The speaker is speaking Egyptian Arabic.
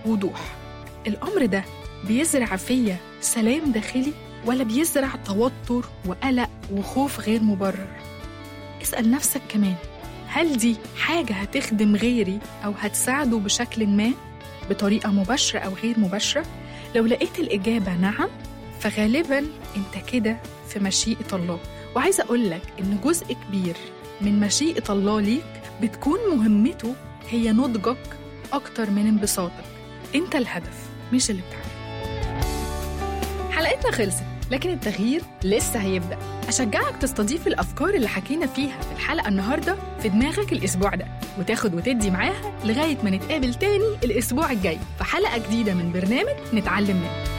وضوح الأمر ده بيزرع فيا سلام داخلي ولا بيزرع توتر وقلق وخوف غير مبرر اسأل نفسك كمان هل دي حاجة هتخدم غيري أو هتساعده بشكل ما بطريقة مباشرة أو غير مباشرة؟ لو لقيت الإجابة نعم فغالبا أنت كده في مشيئة الله وعايزة أقول لك إن جزء كبير من مشيئة الله ليك بتكون مهمته هي نضجك أكتر من انبساطك أنت الهدف مش اللي بتعمله حلقتنا خلصت لكن التغيير لسه هيبدأ أشجعك تستضيف الأفكار اللي حكينا فيها في الحلقة النهاردة في دماغك الأسبوع ده وتاخد وتدي معاها لغاية ما نتقابل تاني الأسبوع الجاي في حلقة جديدة من برنامج نتعلم منه